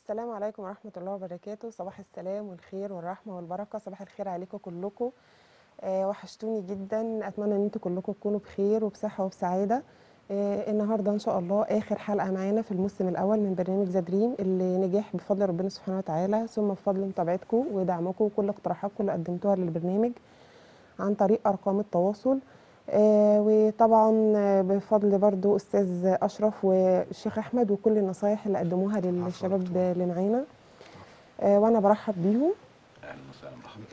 السلام عليكم ورحمة الله وبركاته صباح السلام والخير والرحمة والبركة صباح الخير عليكم كلكم آه وحشتوني جدا أتمنى إن انتوا كلكم تكونوا بخير وبصحة وبسعادة آه النهاردة إن شاء الله آخر حلقة معانا في الموسم الأول من برنامج ذا دريم اللي نجح بفضل ربنا سبحانه وتعالى ثم بفضل متابعتكم ودعمكم وكل اقتراحاتكم اللي قدمتوها للبرنامج عن طريق أرقام التواصل آه وطبعا آه، بفضل برضو استاذ اشرف والشيخ احمد وكل النصايح اللي قدموها للشباب اللي معانا آه، وانا برحب بيهم اهلا وسهلا بحضرتك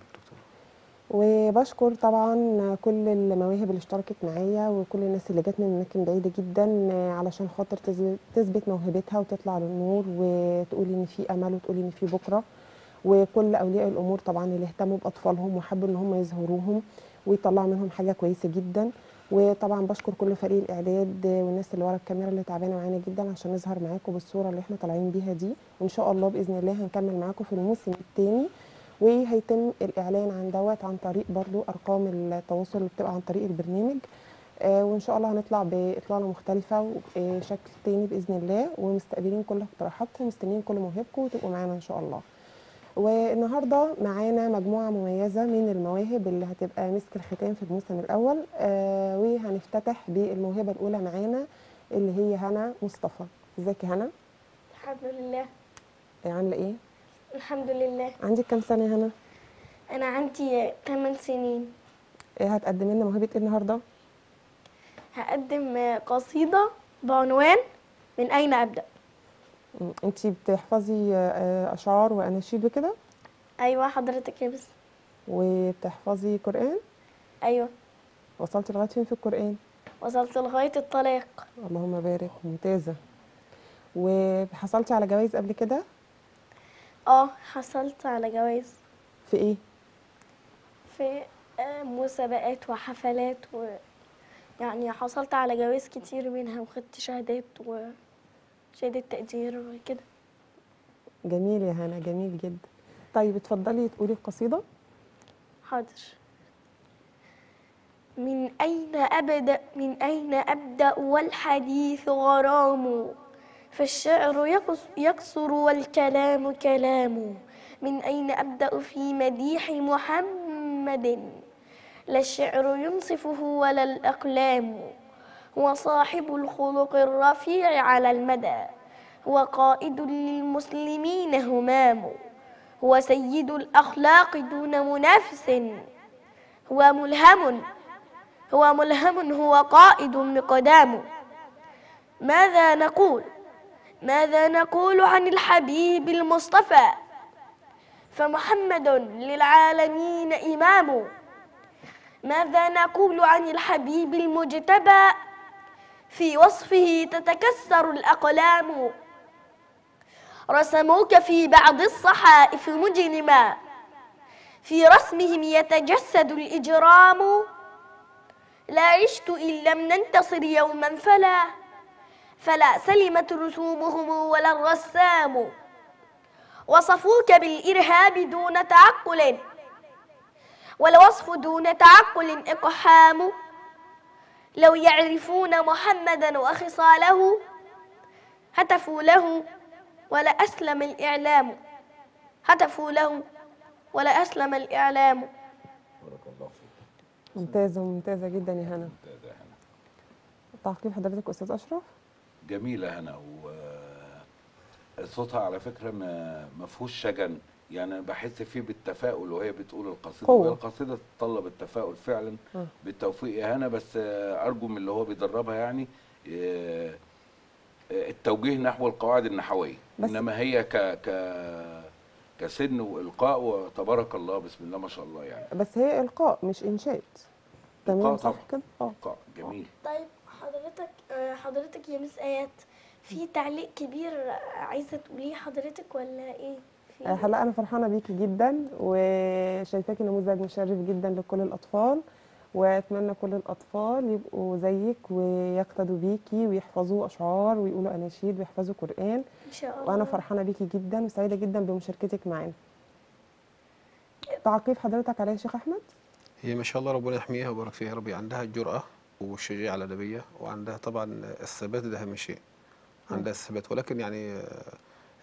وبشكر طبعا كل المواهب اللي اشتركت معايا وكل الناس اللي جت من اماكن بعيده جدا آه، علشان خاطر تثبت- تثبت موهبتها وتطلع للنور وتقول ان في امل وتقول ان في بكره وكل اولياء الامور طبعا اللي اهتموا باطفالهم وحبوا ان هم يظهروهم ويطلعوا منهم حاجه كويسه جدا وطبعا بشكر كل فريق الاعداد والناس اللي ورا الكاميرا اللي تعبانه معانا جدا عشان نظهر معاكم بالصوره اللي احنا طالعين بيها دي وان شاء الله باذن الله هنكمل معاكم في الموسم الثاني وهيتم الاعلان عن دوت عن طريق برضو ارقام التواصل اللي بتبقى عن طريق البرنامج آه وان شاء الله هنطلع باطلاله مختلفه وشكل تاني باذن الله ومستقبلين كل اقتراحاتكم ومستنيين كل موهبكم وتبقوا معانا ان شاء الله والنهارده معانا مجموعه مميزه من المواهب اللي هتبقى مسك الختام في الموسم الاول آه وهنفتتح بالموهبه الاولى معانا اللي هي هنا مصطفى ازيك يا هنا الحمد لله آه، عامله ايه الحمد لله عندك كام سنه يا هنا أنا عندي 8 سنين آه هتقدمي لنا موهبه ايه النهارده هقدم قصيدة بعنوان من أين أبدأ انت بتحفظي آه، آه، اشعار واناشيد وكده أيوة حضرتك يا بس وبتحفظي قران أيوة وصلتي لغايه فين في القران وصلت لغاية الطلاق اللهم بارك ممتازه وحصلتي على جوائز قبل كده اه حصلت على جوائز في ايه في آه، مسابقات وحفلات و يعني حصلت على جوائز كتير منها وخدت شهادات وشهادة تقدير وكده جميل يا هنا جميل جدا طيب اتفضلي تقولي القصيده حاضر من أين أبدأ من أين أبدأ والحديث غرام فالشعر يقص- يقصر والكلام كلام من أين أبدأ في مديح محمد لا الشعر ينصفه ولا الأقلام هو صاحب الخلق الرفيع على المدى هو قائد للمسلمين همام هو سيد الأخلاق دون منافس هو ملهم هو ملهم هو قائد مقدام ماذا نقول ماذا نقول عن الحبيب المصطفى فمحمد للعالمين إمام ماذا نقول عن الحبيب المجتبى في وصفه تتكسر الأقلام رسموك في بعض الصحائف مجرما في رسمهم يتجسد الإجرام لا عشت إن لم ننتصر يوما فلا فلا سلمت رسومهم ولا الرسام وصفوك بالإرهاب دون تعقل والوصف دون تعقل إقحام لو يعرفون محمدا وخصاله هتفوا له ولا أسلم الإعلام هتفوا له ولا أسلم الإعلام بارك الله فيك ممتازه ممتازه جدا يا هنا ممتازة يا هنا تعقيب حضرتك استاذ اشرف جميله هنا و صوتها على فكره ما ما فيهوش شجن يعني انا بحس فيه بالتفاؤل وهي بتقول القصيده قوة. وهي القصيده تتطلب التفاؤل فعلا آه. بالتوفيق يا هنا بس آه، ارجو من اللي هو بيدربها يعني آه، آه، التوجيه نحو القواعد النحويه بس- انما هي ك ك كسن والقاء وتبارك الله بسم الله ما شاء الله يعني بس هي القاء مش انشاد تمام إلقاء صح طبعا. كده اه القاء جميل طيب حضرتك آه، حضرتك يا مس آيات في تعليق كبير عايزة تقوليه حضرتك ولا ايه؟ في آه، هلا انا فرحانه بيكي جدا وشايفاكي نموذج مشرف جدا لكل الاطفال واتمنى كل الاطفال يبقوا زيك ويقتدوا بيكي ويحفظوا اشعار ويقولوا اناشيد ويحفظوا قران ان شاء الله وانا فرحانه بيكي جدا وسعيده جدا بمشاركتك معانا تعقيب حضرتك عليا يا شيخ احمد هي ما شاء الله ربنا يحميها ويبارك فيها يا ربي عندها الجرأة والشجاعة الأدبية وعندها طبعا الثبات ده أهم شيء عندها الثبات ولكن يعني آه،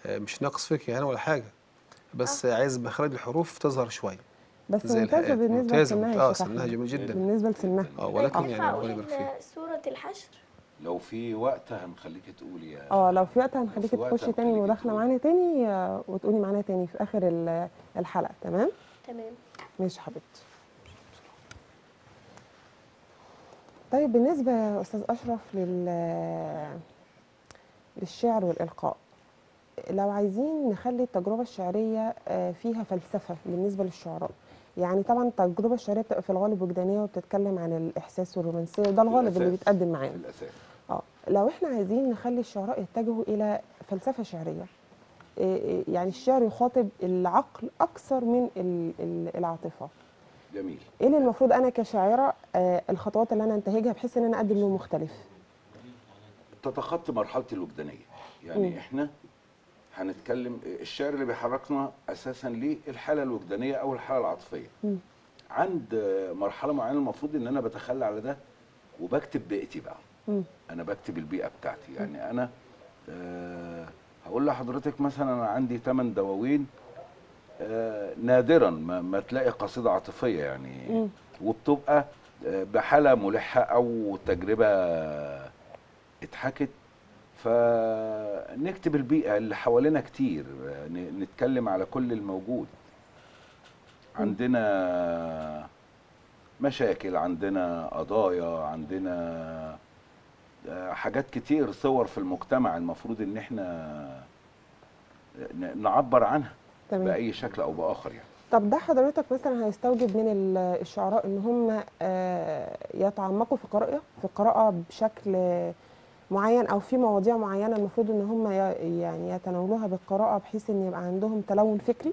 آه، مش ناقص فيك يعني ولا حاجة بس عايز مخارج الحروف تظهر شوية بس زي ممتازه الحياة. بالنسبه ممتازة، لسنها يا اه شيخ سنها أحمد. جميل جدا بالنسبه لسنها اه ولكن ينفع يعني أقول ربنا يبارك فيك سورة الحشر لو في وقت هنخليك تقولي يا اه لو في وقت هنخليكي في وقت تخشي تاني هنخليكي مداخله تقولي. معانا تاني آه، وتقولي معانا تاني في اخر ال- الحلقه تمام تمام ماشي حبيبتي طيب بالنسبه يا استاذ اشرف لل للشعر والالقاء لو عايزين نخلي التجربه الشعريه آه، فيها فلسفه بالنسبه للشعراء يعني طبعا التجربه الشعريه بتبقى في الغالب وجدانيه وبتتكلم عن الاحساس والرومانسيه وده الغالب اللي الأساس. بيتقدم في معانا الاساس اه لو احنا عايزين نخلي الشعراء يتجهوا الى فلسفه شعريه إيه إيه يعني الشعر يخاطب العقل اكثر من ال- ال- العاطفه جميل ايه اللي المفروض انا كشاعره آه الخطوات اللي انا انتهجها بحيث ان انا اقدم لون مختلف تتخطى مرحله الوجدانيه يعني مم. احنا هنتكلم الشعر اللي بيحركنا اساسا ليه الحاله الوجدانيه او الحاله العاطفيه مم. عند مرحله معينه المفروض ان انا بتخلى على ده وبكتب بيئتي بقى مم. انا بكتب البيئه بتاعتي يعني انا أه هقول لحضرتك مثلا انا عندي 8 دواوين أه نادرا ما, ما تلاقي قصيده عاطفيه يعني مم. وبتبقى آه، بحاله ملحه او تجربه اتحكت فنكتب البيئه اللي حوالينا كتير آه، ن- نتكلم على كل الموجود عندنا مشاكل عندنا قضايا عندنا آه، حاجات كتير صور في المجتمع المفروض ان احنا ن- نعبر عنها تمام باي شكل او باخر يعني طب ده حضرتك مثلا هيستوجب من ال- الشعراء ان هم آه، يتعمقوا في القراءه في القراءه بشكل معين او في مواضيع معينه المفروض ان هم ي- يعني يتناولوها بالقراءه بحيث ان يبقى عندهم تلون فكري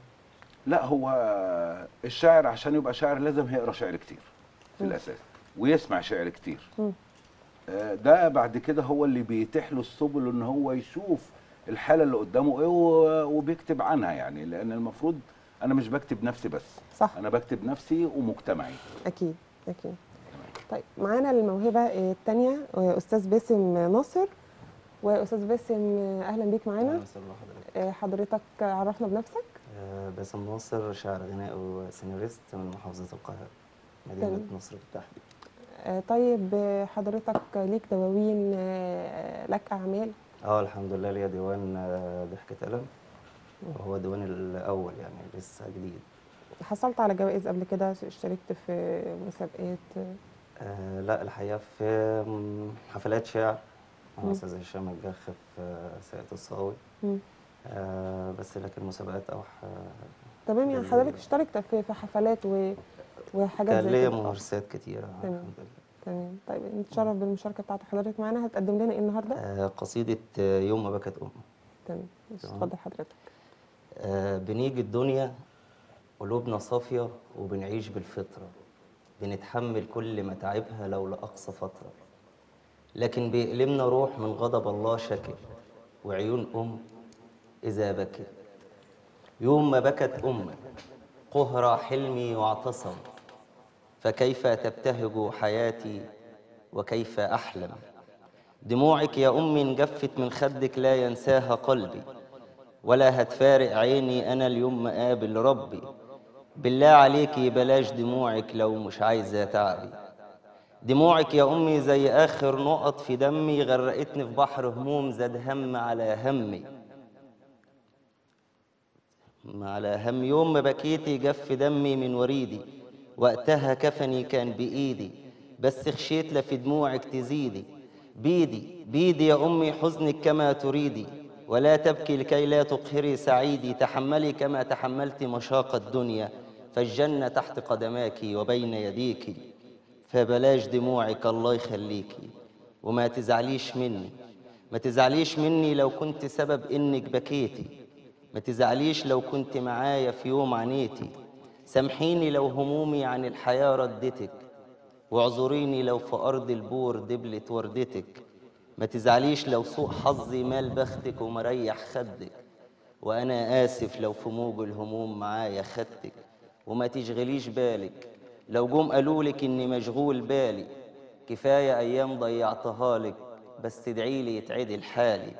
لا هو الشاعر عشان يبقى شاعر لازم يقرا شعر كتير في مم. الاساس ويسمع شعر كتير مم. آه، ده بعد كده هو اللي بيتيح له السبل ان هو يشوف الحاله اللي قدامه ايه و- وبيكتب عنها يعني لان المفروض انا مش بكتب نفسي بس صح انا بكتب نفسي ومجتمعي اكيد اكيد طيب معانا الموهبه الثانيه استاذ باسم ناصر واستاذ باسم آه، اهلا بيك معانا أهلا وسهلا بحضرتك. آه، حضرتك عرفنا بنفسك آه، باسم ناصر شاعر غنائي وسيناريست من محافظة القاهرة مدينة تمام. نصر بالتحديد آه، طيب آه، حضرتك ليك دواوين آه، لك اعمال اه الحمد لله ليا ديوان آه، ضحكة قلم وهو الديوان الأول يعني لسه جديد حصلت على جوائز قبل كده اشتركت في مسابقات آه لا الحقيقة في م- حفلات شعر مم. مع أستاذ هشام الجخ في آه، ساقية الصاوي مم. آه بس لكن مسابقات أو ح- تمام يعني لل- حضرتك اشتركت في في حفلات و... وحاجات كان زي ليا كده ممارسات كتيرة تمام. الحمد لله تمام طيب نتشرف بالمشاركه بتاعت حضرتك معانا هتقدم لنا ايه النهارده آه قصيدة آه، يوم ما بكت أم تمام ماشي، تمام. اتفضل حضرتك آه، بنيجي الدنيا قلوبنا صافية وبنعيش بالفطرة بنتحمل كل متاعبها لو لأقصى فترة لكن بيألمنا روح من غضب الله شكل وعيون أم إذا بكت يوم ما بكت أم قهر حلمي واعتصم فكيف تبتهج حياتي وكيف أحلم دموعك يا أمي انجفت من خدك لا ينساها قلبي ولا هتفارق عيني أنا اليوم مقابل ربي بالله عليكي بلاش دموعك لو مش عايزة تعبي دموعك يا أمي زي آخر نقط في دمي غرقتني في بحر هموم زاد هم على همي على هم يوم ما بكيتي جف دمي من وريدي وقتها كفني كان بإيدي بس خشيت لا في دموعك تزيدي بيدي بيدي يا أمي حزنك كما تريدي ولا تبكي لكي لا تقهري سعيدي تحملي كما تحملت مشاق الدنيا فالجنة تحت قدماك وبين يديك فبلاش دموعك الله يخليكي وما تزعليش مني ما تزعليش مني لو كنت سبب إنك بكيتي ما تزعليش لو كنت معايا في يوم عانيتي سامحيني لو همومي عن الحياة ردتك واعذريني لو في أرض البور دبلت وردتك ما تزعليش لو سوء حظي مال بختك ومريح خدك وأنا آسف لو في موج الهموم معايا خدتك وما تشغليش بالك لو جم قالولك إني مشغول بالي كفاية أيام ضيعتها لك بس تدعيلي يتعدل حالي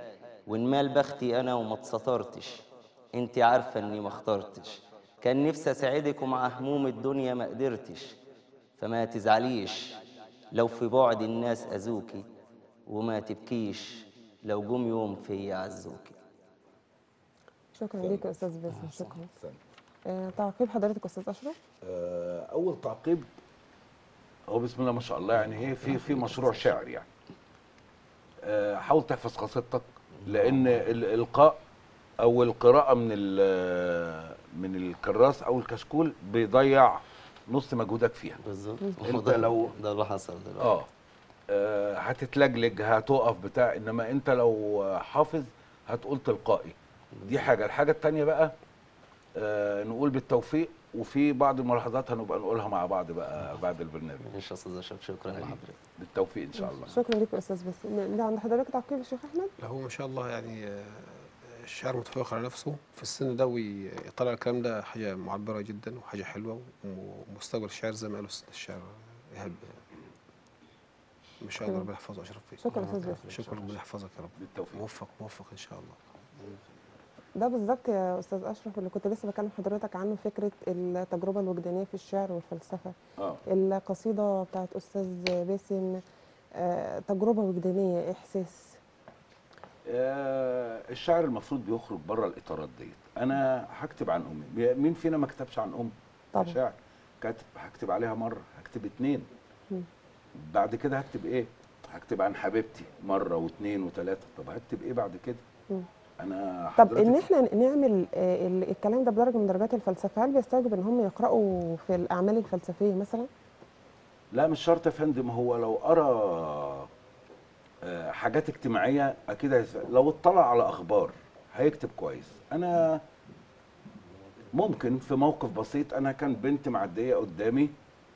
وإن مال بختي أنا وما اتسترتش انت عارفة إني ما اخترتش كان نفسي أساعدك ومع هموم الدنيا ما قدرتش فما تزعليش لو في بعد الناس أذوكي وما تبكيش لو جم يوم فيا عزوكي شكرا ليك يا استاذ باسم شكرا ثانية. آه، تعقيب حضرتك يا استاذ اشرف آه، اول تعقيب هو بسم الله ما شاء الله يعني ايه في في مشروع شعر يعني آه، حاول تحفظ قصيدتك لان الالقاء او القراءه من ال- من الكراس او الكشكول بيضيع نص مجهودك فيها بالظبط انت وده- لو- ده اللي حصل دلوقتي اه آه، هتتلجلج هتقف بتاع انما انت لو حافظ هتقول تلقائي دي حاجه الحاجه التانية بقى آه، نقول بالتوفيق وفي بعض الملاحظات هنبقى نقولها مع بعض بقى بعد البرنامج ماشي يا استاذ اشرف شكرا لحضرتك بالتوفيق ان شاء الله شكرا ليك يا استاذ باسم ده عند حضرتك تعقيب يا شيخ احمد لا هو ما شاء الله يعني آه، الشاعر متفوق على نفسه في السن ده ويطلع الكلام ده حاجه معبره جدا وحاجه حلوه ومستقبل الشعر زي ما قال أستاذ الشعر ايهاب ما شاء الله ربنا يحفظه اشرف فيك شكرا يا استاذ باسم شكرا ربنا يحفظك يا رب بالتوفيق موفق موفق ان شاء الله ده بالظبط يا استاذ اشرف اللي كنت لسه بكلم حضرتك عنه فكره التجربه الوجدانيه في الشعر والفلسفه اه القصيده بتاعت استاذ باسم آه، تجربه وجدانيه احساس آه، الشعر المفروض بيخرج بره الاطارات ديت انا هكتب عن امي مين فينا ما كتبش عن امه طبعا. شاعر كاتب هكتب عليها مره هكتب اتنين مم. بعد كده هكتب ايه هكتب عن حبيبتي مره واثنين وثلاثه طب هكتب ايه بعد كده مم. انا طب حضرتك- ان احنا نعمل آه، ال- الكلام ده بدرجه من درجات الفلسفه هل بيستوجب ان هم يقراوا في الاعمال الفلسفيه مثلا لا مش شرط يا فندم هو لو قرا آه، حاجات اجتماعيه اكيد هيس... لو اطلع على اخبار هيكتب كويس انا ممكن في موقف بسيط انا كان بنت معديه قدامي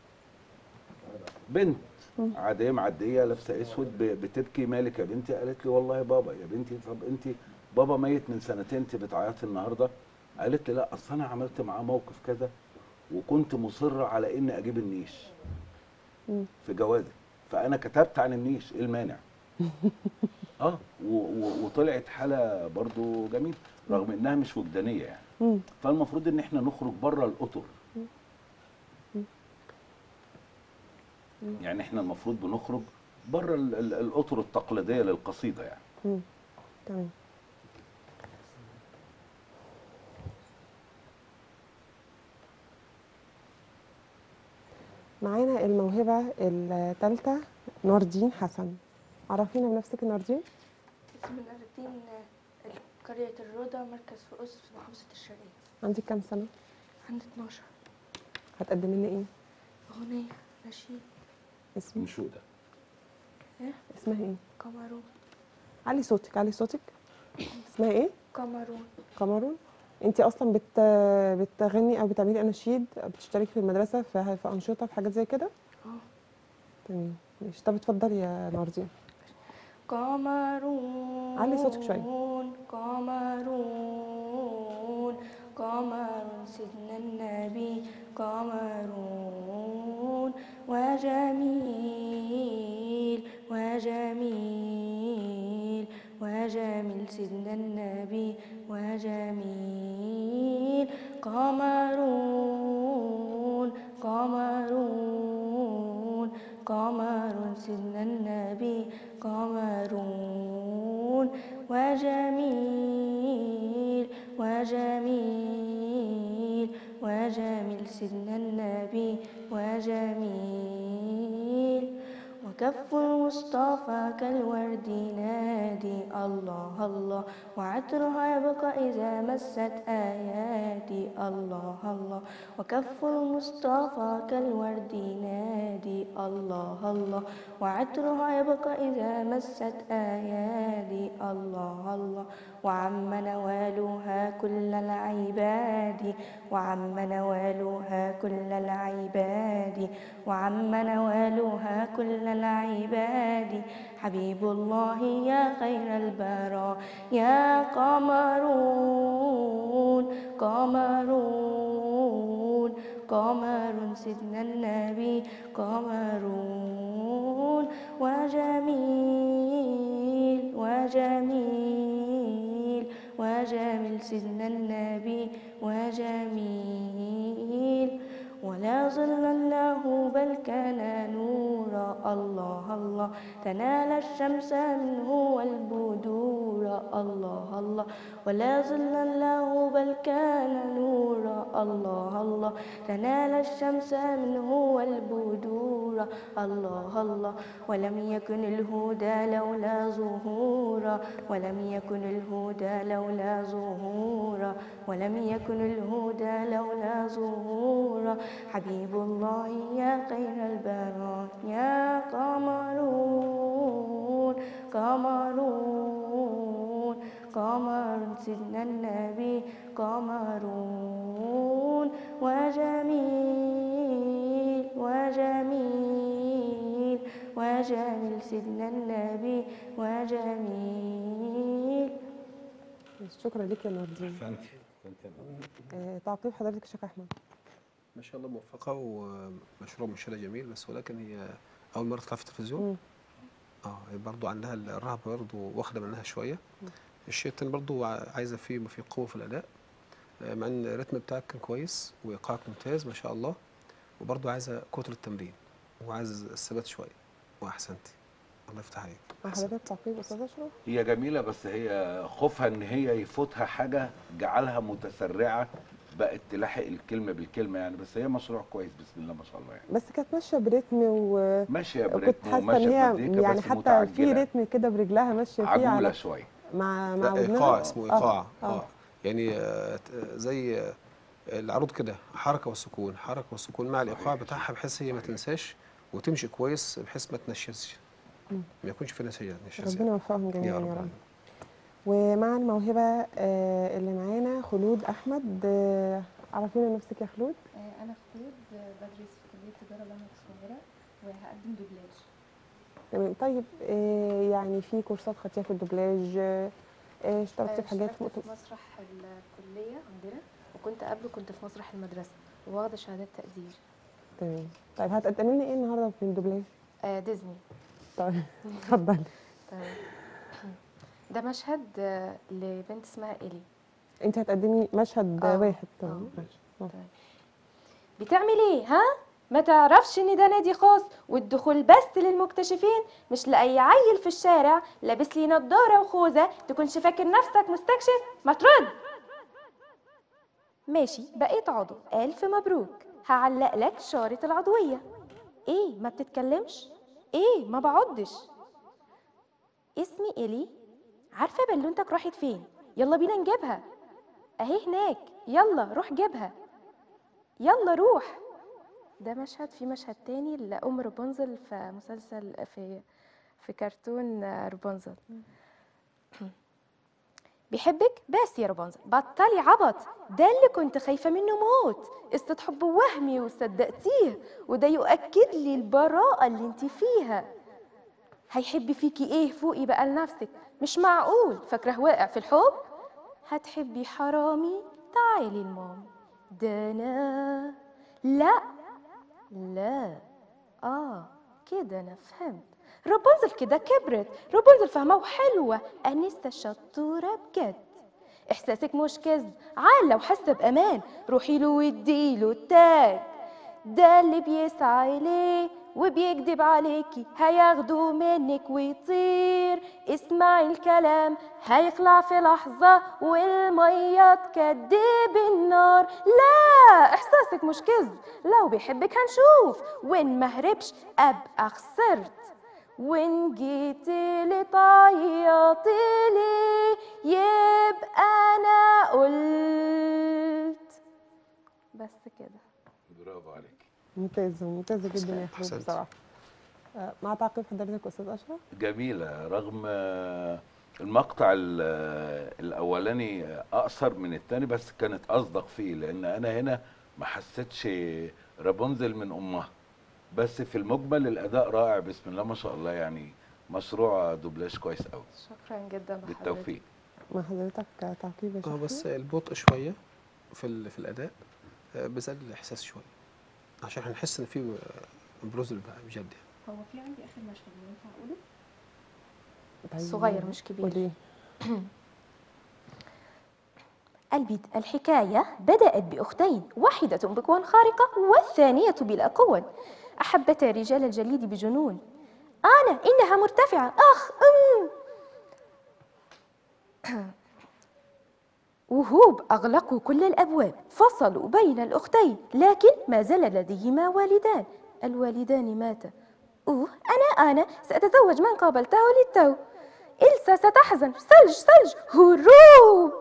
بنت عاديه معديه لابسه اسود ب- بتبكي مالك يا بنتي قالت لي والله بابا يا بنتي طب انت بابا ميت من سنتين انت بتعيطي النهارده قالت لي لا اصل انا عملت معاه موقف كذا وكنت مصره على اني اجيب النيش مم. في جوازي فانا كتبت عن النيش ايه المانع اه و- و- وطلعت حاله برضو جميله رغم انها مش وجدانيه يعني مم. فالمفروض ان احنا نخرج بره الاطر يعني احنا المفروض بنخرج بره ال- ال- الاطر التقليديه للقصيده يعني مم. تمام معانا الموهبة الثالثة ناردين حسن عرفينا بنفسك ناردين اسم الأردين قرية الروضة مركز فؤوس في محافظة الشرقية عندك كام سنة عندي 12 هتقدمي لنا ايه أغنية نشيد اسمي انشوده إيه اسمها ايه كاميرون علي صوتك علي صوتك اسمها ايه كاميرون كاميرون انت اصلا بت بتغني او بتعملي اناشيد بتشتركي في المدرسه في, في انشطه في حاجات زي كده اه تمام ماشي طب اتفضلي يا ناردين كاميرون علي صوتك شوية. كاميرون كاميرون سيدنا النبي كاميرون وجميل وجميل وجميل سيدنا النبي وجميل قمرون قمرون قمر سيدنا النبي قمرون وجميل وجميل وجميل سيدنا النبي وجميل وكف المصطفى كالورد نادي الله الله وعطرها يبقى إذا مست آياتي الله الله وكف المصطفى كالورد نادي الله الله وعطرها يبقى إذا مست آياتي الله الله وعم نوالها كل العباد وعم نوالها كل العباد وعم نوالها كل العباد حبيب الله يا خير البراء يا قمرون قمرون قمر سيدنا النبي قمرون وجميل وجميل وجميل سيدنا النبي وجميل ولا ظل له بل كان نورا الله الله تنال الشمس منه والبدور الله الله ولا ظل له بل كان نورا الله الله تنال الشمس منه والبدور الله الله ولم يكن الهدى لولا ظهورا ولم يكن الهدى لولا ظهورا ولم يكن الهدى لولا ظهورا حبيب الله يا خير البرات يا قمرون قمرون قمر سيدنا النبي قمرون وجميل وجميل وجميل سيدنا النبي وجميل شكرا لك يا نوردين فانت فانت آه، تعقيب حضرتك يا شيخ احمد ما شاء الله موفقه ومشروع منشأة جميل بس ولكن هي اول مره تطلع في التلفزيون مم. اه هي برضو عندها الرهبه برضو واخده منها شويه الشيء التاني برضو ع- عايزه في في قوه في الاداء آه، مع ان الريتم بتاعك كان كويس وايقاعك ممتاز ما شاء الله وبرضو عايزه كتر التمرين وعايز الثبات شويه واحسنتي الله يفتح عليك مع أحسنت. حضرتك تعقيب استاذ اشرف هي جميلة بس هي خوفها ان هي يفوتها حاجة جعلها متسرعة بقت تلاحق الكلمة بالكلمة يعني بس هي مشروع كويس بسم الله ما شاء الله يعني بس كانت ماشيه برتم و ماشية كنت بريتم حاسه ان وماشية هي بمزيكا يعني بس حتى في متعجلة رتم كده برجلها ماشيه فيه عجولة على شوية مع مع لا ودنها ايقاع اسمه آه، ايقاع آه. اه يعني آه، ت- زي آه، العروض كده حركه والسكون حركه والسكون مع الايقاع بتاعها بحيث هي ما تنساش وتمشي كويس بحيث ما تنشزش مم. ما يكونش في نسيان نشاز ربنا يوفقهم جميعا يا يا رب رب العالمين. ومع الموهبه آه، اللي معانا خلود احمد آه، عرفينا نفسك يا خلود آه، أنا خلود آه، بدرس في كلية تجارة جامعة القاهرة وهقدم دوبلاج تمام طيب آه، يعني في كورسات خدتيها في الدوبلاج آه، آه، اشتركتي آه، في حاجات اشتركت مؤت- في مسرح الكلية عندنا وكنت قبله كنت في مسرح المدرسة وواخدة شهادات تقدير تمام طيب هتقدمي لنا ايه النهارده في الدوبلاج آه، ديزني طيب اتفضلي تمام ده مشهد آه، لبنت اسمها إيلي انت هتقدمي مشهد آه، واحد تمام طيب بتعمل ايه ها ما تعرفش ان ده نادي خاص والدخول بس للمكتشفين مش لاي عيل في الشارع لابس لي نضاره وخوذه تكونش فاكر نفسك مستكشف ما ترد ماشي بقيت عضو الف مبروك هعلق لك شارة العضوية ايه ما بتتكلمش ايه ما بعضش اسمي إلي عارفة بالونتك راحت فين يلا بينا نجيبها اهي هناك يلا روح جيبها يلا روح ده مشهد في مشهد تاني لأم رابنزل في مسلسل في في كرتون رابنزل بيحبك بس يا رابنزل بطلي عبط ده اللي كنت خايفة منه موت قصة حب وهمي وصدقتيه وده يؤكد لي البراءة اللي انت فيها هيحب فيكي ايه فوقي بقى لنفسك مش معقول فاكره واقع في الحب هتحبي حرامي تعالي المام ده انا لا لا اه كده انا فهمت رابنزل كده كبرت رابنزل فاهمه وحلوه انسه الشطوره بجد احساسك مش كذب عال لو حاسه بامان روحي له واديله التاج ده اللي بيسعى ليه وبيكذب عليكي هياخده منك ويطير اسمعي الكلام هيخلع في لحظة والمية تكدب النار لا احساسك مش كذب لو بيحبك هنشوف وين مهربش ابقى خسرت وان جيتي لي تعيطي لي يبقى انا قلت بس كده برافو عليك ممتازه ممتازه جدا يا خلود أحسنت. بصراحه آه، مع تعقيب حضرتك استاذ اشرف جميلة رغم آه، المقطع ال- آه، الأولاني آه، أقصر من التاني بس كانت أصدق فيه لأن أنا هنا ما حسيتش رابنزل من أمها بس في المجمل الأداء رائع بسم الله ما شاء الله يعني مشروع دوبلاج كويس قوي شكرا جدا لحضرتك بالتوفيق مع حضرتك آه، تعقيب يا اه شيخ بس البطء شويه في ال- في الاداء آه، بيزود الاحساس شويه عشان هنحس ان في آه، بروز بقى بجد يعني. هو في عندي اخر مشهد ينفع اقوله طيب، صغير مش كبير. قولي البد الحكاية بدأت بأختين واحدة بقوى خارقة والثانية بلا قوة أحبتا رجال الجليد بجنون أنا إنها مرتفعة أخ أم وهوب أغلقوا كل الأبواب فصلوا بين الأختين لكن ما زال لديهما والدان الوالدان ماتا أوه أنا أنا سأتزوج من قابلته للتو إلسا ستحزن ثلج ثلج هروب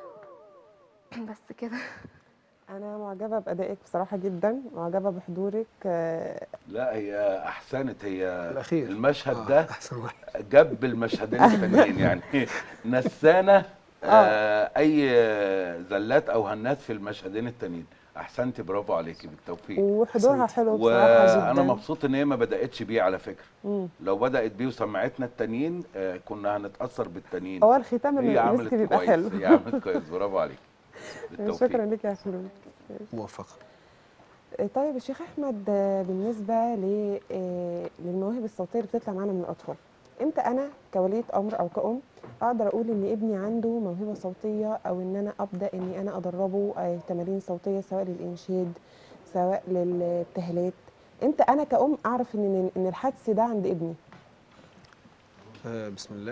بس كده انا معجبه بادائك بصراحه جدا معجبه بحضورك آه، لا هي احسنت هي الأخير المشهد آه، ده أحسن واحد جاب المشهدين التانيين يعني نسانا آه اي زلات او هنات في المشهدين التانيين احسنتي برافو عليكي بالتوفيق وحضورها أحسنت. حلو بصراحه جدا وانا مبسوط ان هي ما بداتش بيه على فكره مم. لو بدات بيه وسمعتنا التانيين آه كنا هنتاثر بالتانيين هو الختام هي اللي عملت مسك بيبقى كويس حلو هي عملت كويس برافو عليك بالتوفيق شكرا لك يا فلول موفقة طيب يا شيخ احمد آه، بالنسبه ل- آه، للمواهب الصوتيه اللي بتطلع معانا من الاطفال امتى انا كوليه امر او كأم اقدر اقول ان ابني عنده موهبه صوتيه او ان انا ابدا اني انا ادربه آه، تمارين صوتيه سواء للانشاد سواء للابتهالات امتى انا كأم اعرف ان ان الحدس ده عند ابني آه بسم الله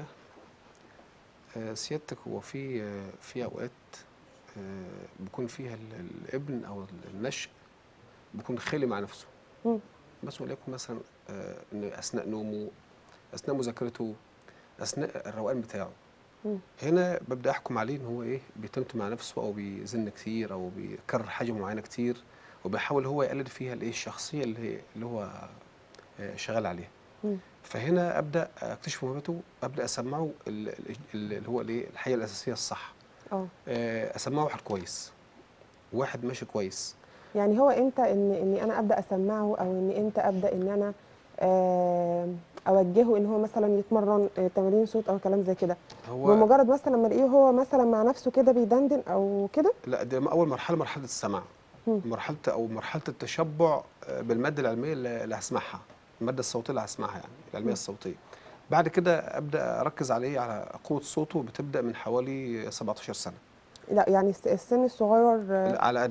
آه سيادتك هو في آه في اوقات آه بيكون فيها ال- الابن او النشء بيكون خالي مع نفسه مم. بس وليكن مثلا آه إن اثناء نومه اثناء مذاكرته اثناء الروقان بتاعه مم. هنا ببدا احكم عليه ان هو ايه بيتمت مع نفسه او بيزن كتير او بيكرر حاجه معينه كتير وبيحاول هو يقلد فيها الايه الشخصيه اللي هي اللي هو آه، شغال عليها مم. فهنا ابدا اكتشف موهبته ابدا اسمعه ال- ال- اللي هو الايه الحقيقه الاساسيه الصح اه آه، اسمعه واحد كويس واحد ماشي كويس يعني هو امتى ان اني انا ابدا اسمعه او ان امتى ابدا ان انا آه، اوجهه ان هو مثلا يتمرن آه، تمارين صوت او كلام زي كده هو بمجرد مثلا لما الاقيه هو مثلا مع نفسه كده بيدندن او كده لا ده اول مرحله مرحله السمع مم. مرحله او مرحله التشبع آه، بالماده العلميه اللي اللي هسمعها الماده الصوتيه اللي هسمعها يعني العلميه مم. الصوتيه بعد كده ابدا اركز عليه على قوه صوته بتبدا من حوالي 17 سنه لا يعني الس- السن الصغير آه، لا، على قده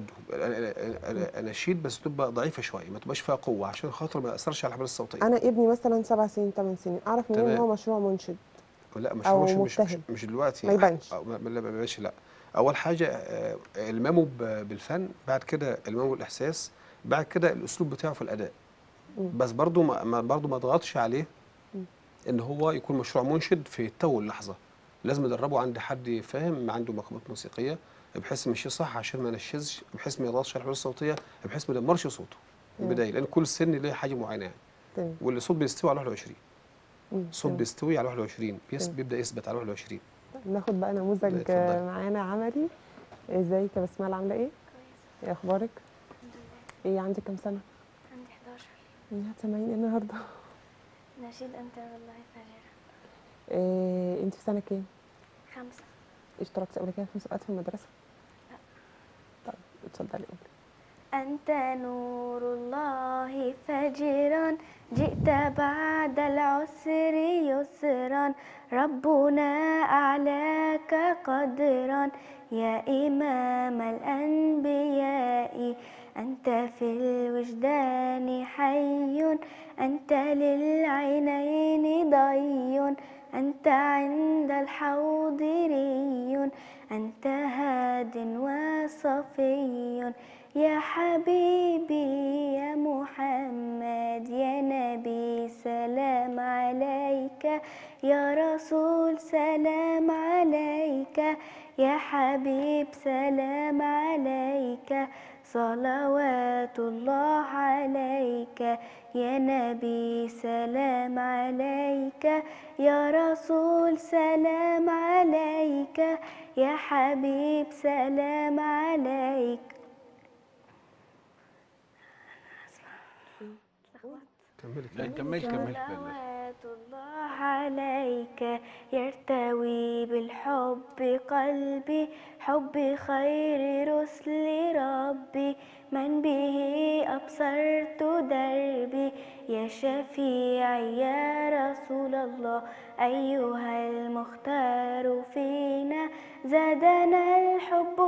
اناشيد بس تبقى ضعيفه شويه ما تبقاش فيها قوه عشان خاطر ما ياثرش على الحبال الصوتيه انا ابني مثلا سبع سنين ثمان سنين اعرف منين ان تمام. هو مشروع منشد لا مش أو مش مش, مش, مبتهل. مش دلوقتي ما يبانش. أو ما لا ما يبانش لا اول حاجه آه، المامه ب- بالفن بعد كده المامه بالاحساس بعد كده الاسلوب بتاعه في الاداء مم. بس برضه ما ما- برضه ما اضغطش عليه مم. ان هو يكون مشروع منشد في تو اللحظه لازم ادربه عند حد فاهم عنده مقامات موسيقيه بحيث يمشي صح عشان ما ينشزش بحيث ما يضغطش على الحبال الصوتيه بحيث ما يدمرش صوته من مم. البدايه لان كل سن ليه حاجه معينه يعني تمام والصوت بيستوي على 21 مم، الصوت تمام. بيستوي على 21 بيس تمام. بيبدا يثبت على 21 ناخد بقى نموذج اتفضلي. آه، معانا عملي ازيك يا بسمله عامله ايه؟ ايه اخبارك؟ ايه عندك كام سنه؟ عندي 11 ايه هتسمعيني إيه النهارده؟ نشيد أنت والله فجر إيه انت في سنه كام؟ خمسة اشتركتي قبل كده في مسابقات في المدرسه؟ لا. طيب اتفضلي قولي أنت نور الله فجرا جئت بعد العسر يسرا ربنا أعلاك قدرا يا إمام الأنبياء أنت في الوجدان حي أنت للعينين ضي أنت عند الحوض ري أنت هاد وصفي يا حبيبي يا محمد يا نبي سلام عليك يا رسول سلام عليك يا حبيب سلام عليك صلوات الله عليك يا نبي سلام عليك يا رسول سلام عليك يا حبيب سلام عليك كملي لا كملي كمل كمل صلوات الله عليك يرتوي بالحب قلبي حب خير رسل ربي من به أبصرت دربي يا شفيعي يا رسول الله أيها المختار فينا زادنا الحب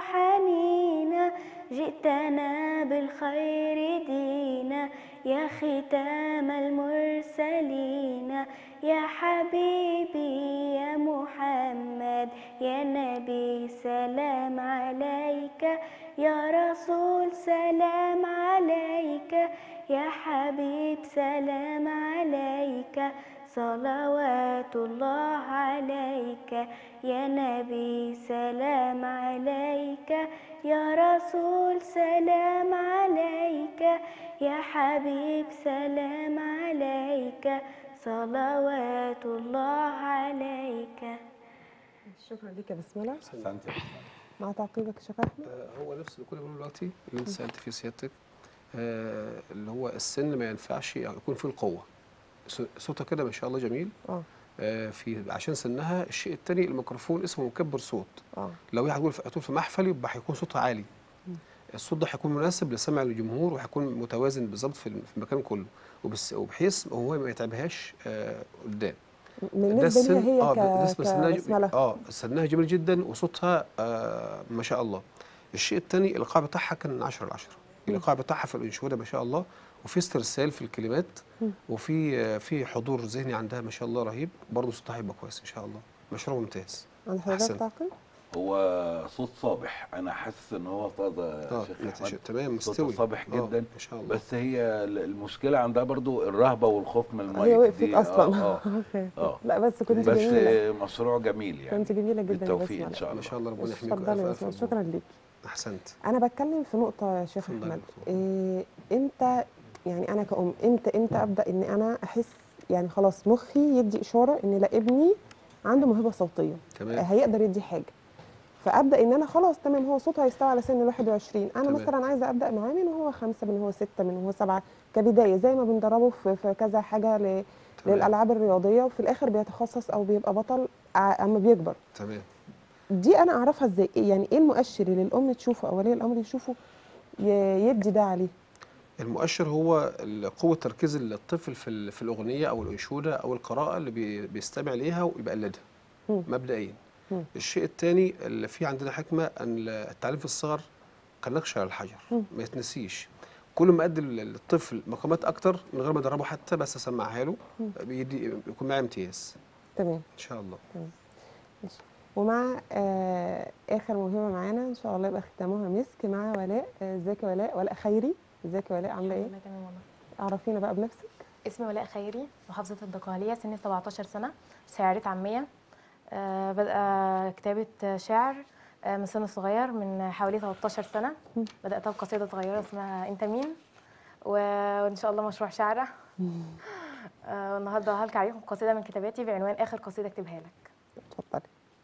حنينا جئتنا بالخير دينا يا ختام المرسلين يا حبيبي يا محمد يا نبي سلام عليك يا رسول سلام عليك يا حبيب سلام عليك صلوات الله عليك يا نبي سلام عليك يا رسول سلام عليك يا حبيب سلام عليك صلوات الله عليك شكرا لك يا بسمله احسنت مع تعقيبك يا شيخ احمد آه، هو نفس اللي كنا بنقوله دلوقتي اللي انت سالت فيه سيادتك آه، اللي هو السن ما ينفعش يكون فيه القوه ص- صوتها كده ما شاء الله جميل اه آه، في عشان سنها الشيء الثاني الميكروفون اسمه مكبر صوت اه لو هي هتقول في هتقول في محفل يبقى هيكون صوتها عالي الصوت ده هيكون مناسب لسمع الجمهور وهيكون متوازن بالظبط في الم- في المكان كله وبس وبحيث هو ما يتعبهاش آه، قدام ده بالنسبه السن لي هي اه ك... بالنسبه لسنها ج- كبسمله اه سنها جميل جدا وصوتها آه ما شاء الله الشيء الثاني الايقاع بتاعها كان 10 على 10 الايقاع بتاعها في الانشوده ما شاء الله وفي استرسال في الكلمات وفي آه في حضور ذهني عندها ما شاء الله رهيب برضه صوتها هيبقى كويس ان شاء الله مشروع ممتاز عند حضرتك أحسن. تعقيب هو صوت صابح انا حاسس ان هو طازه اه يا شيخ نتيجة- احمد تمام صوته مستوي صابح آه، جدا ما شاء الله بس هي ال- المشكله عندها برضو الرهبه والخوف من المايك هي وقفت دي. اصلا اه, اوكي آه. لا بس كنت بس جميله مشروع جميل يعني كنت جميله جدا يا بالتوفيق ان بسمله شاء ما الله شاء الله ربنا يحميك اتفضلي يا ويعافيك. بسمله شكرا ليك احسنت انا بتكلم في نقطه يا شيخ اتفضلي يا احمد دكتور. إيه امتى يعني انا كأم امتى امتى ابدا ان انا احس يعني خلاص مخي يدي اشاره ان لا ابني عنده موهبه صوتيه تمام هيقدر يدي حاجه فابدا ان انا خلاص تمام هو صوته هيستوي على سن ال 21 انا تمام. مثلا عايزه ابدا معاه من وهو خمسه من وهو سته من وهو سبعه كبدايه زي ما بندربه في, في كذا حاجه ل... تمام. للالعاب الرياضيه وفي الاخر بيتخصص او بيبقى بطل ع- اما بيكبر تمام دي انا اعرفها ازاي إيه يعني ايه المؤشر اللي الام تشوفه او ولي الامر يشوفه ي- يدي ده عليه المؤشر هو ال- قوة تركيز الطفل في ال- في الأغنية أو الأنشودة أو القراءة اللي بي- بيستمع ليها ويقلدها مم. مبدئيا مم. الشيء الثاني اللي في عندنا حكمة أن التعليم في الصغر كالنقش على الحجر مم. ما يتنسيش كل ما أدي ال- الطفل مقامات أكتر من غير ما أدربه حتى بس أسمعها له بيدي يكون معاه امتياز تمام إن شاء الله ماشي ومع آه اخر موهبه معانا ان شاء الله يبقى ختامها مسك مع ولاء آه، ازيك يا ولاء ولاء خيري ازيك يا ولاء عامله ايه أنا تمام والله عرفينا بقى بنفسك اسمي ولاء خيري محافظة الدقهلية سني 17 سنة شاعرة عامية آه بدأ كتابة شعر آه من سن صغير من حوالي 13 سنة بدأتها بقصيدة صغيرة اسمها أنت مين و- وإن شاء الله مشروع شعرة آه والنهاردة هلقي عليكم قصيدة من كتاباتي بعنوان آخر قصيدة أكتبها لك اتفضلي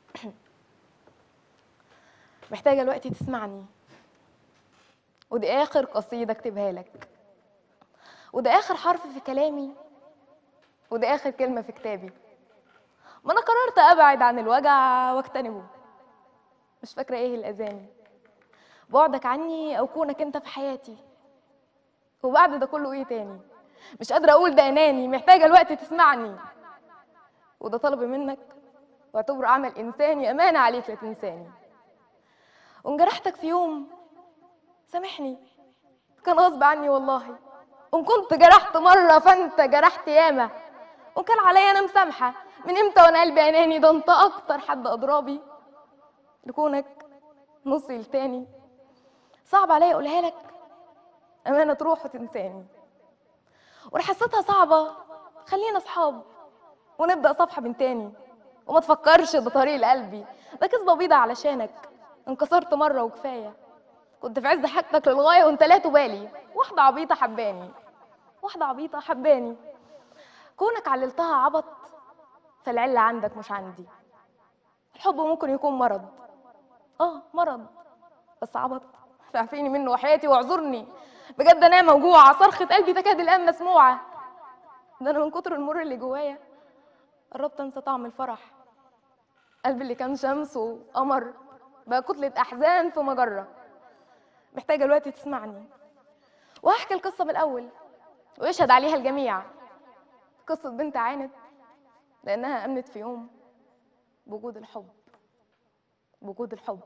محتاجة الوقت تسمعني ودي آخر قصيدة أكتبها لك وده آخر حرف في كلامي وده آخر كلمة في كتابي ما أنا قررت أبعد عن الوجع واجتنبه مش فاكرة إيه الأذاني بعدك عني أو كونك أنت في حياتي وبعد ده كله إيه تاني مش قادرة أقول ده أناني محتاجة الوقت تسمعني وده طلبي منك واعتبره عمل إنساني أمانة عليك لا تنساني وإن جرحتك في يوم سامحني كان غصب عني والله وإن كنت جرحت مرة فأنت جرحت ياما وإن كان عليا أنا مسامحة من إمتى وأنا قلبي أناني ده أنت أكتر حد أضرابي لكونك نصي لتاني صعب عليا أقولها لك أمانة تروح وتنساني وأنا حسيتها صعبة خلينا أصحاب ونبدأ صفحة من تاني وما تفكرش ده طريق لقلبي ده كذبة بيضة علشانك انكسرت مرة وكفاية كنت في عز حاجتك للغاية وانت لا تبالي واحدة عبيطة حباني واحدة عبيطة حباني كونك عللتها عبط فالعلة عندك مش عندي الحب ممكن يكون مرض اه مرض بس عبط فاعفيني منه وحياتي واعذرني بجد انا موجوعة صرخة قلبي تكاد الان مسموعة ده انا من كتر المر اللي جوايا قربت انسى طعم الفرح قلبي اللي كان شمس وقمر بقى كتلة أحزان في مجرة محتاجة الوقت تسمعني وهحكي القصة من الأول ويشهد عليها الجميع قصة بنت عانت لأنها أمنت في يوم بوجود الحب بوجود الحب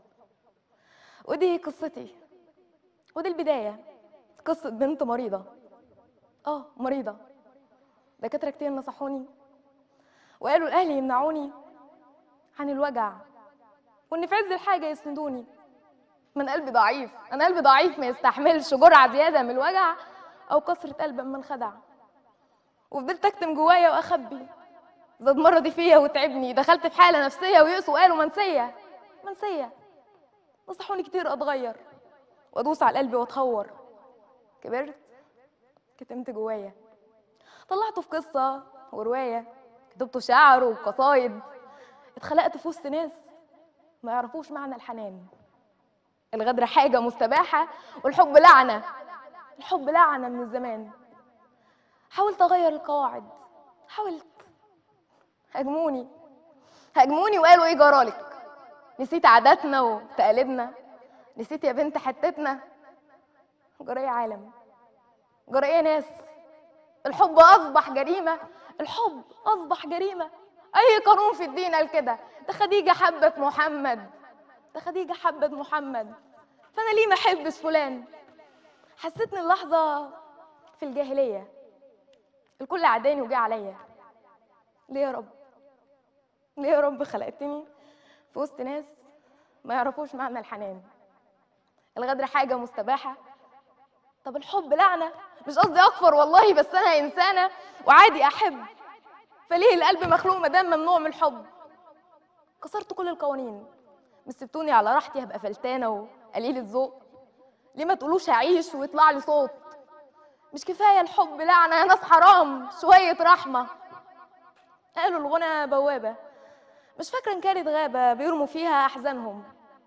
ودي قصتي ودي البداية قصة بنت مريضة اه مريضة دكاترة كتير نصحوني وقالوا الأهل يمنعوني عن الوجع وإن في عز الحاجة يسندوني من قلبي ضعيف أنا قلبي ضعيف ما يستحملش جرعة زيادة من الوجع أو كسرة قلب من خدع وفضلت أكتم جوايا وأخبي زاد مرضي فيا وتعبني دخلت في حالة نفسية ويأس وقالوا منسية منسية نصحوني كتير أتغير وأدوس على قلبي وأتهور كبرت كتمت جوايا طلعته في قصة ورواية كتبته شعر وقصايد اتخلقت في وسط ناس ما يعرفوش معنى الحنان الغدر حاجة مستباحة والحب لعنة الحب لعنة من الزمان حاولت أغير القواعد حاولت هاجموني هاجموني وقالوا إيه جرالك نسيت عاداتنا وتقاليدنا نسيت يا بنت حتتنا جرى إيه عالم جرى إيه ناس الحب أصبح جريمة الحب أصبح جريمة أي قانون في الدين قال كده ده خديجة حبت محمد ده خديجة حبت محمد فأنا ليه ما أحبش فلان حسيتني اللحظة في الجاهلية الكل عداني وجه عليا ليه يا رب ليه يا رب خلقتني في وسط ناس ما يعرفوش معنى الحنان الغدر حاجة مستباحة طب الحب لعنة مش قصدي أكفر والله بس أنا إنسانة وعادي أحب فليه القلب مخلوق مدام ممنوع من الحب كسرت كل القوانين مش سبتوني على راحتي هبقى فلتانة وقليل الذوق ليه ما تقولوش هعيش ويطلع لي صوت مش كفاية الحب لعنة يا ناس حرام شوية رحمة قالوا الغنى بوابة مش فاكرة إن كانت غابة بيرموا فيها أحزانهم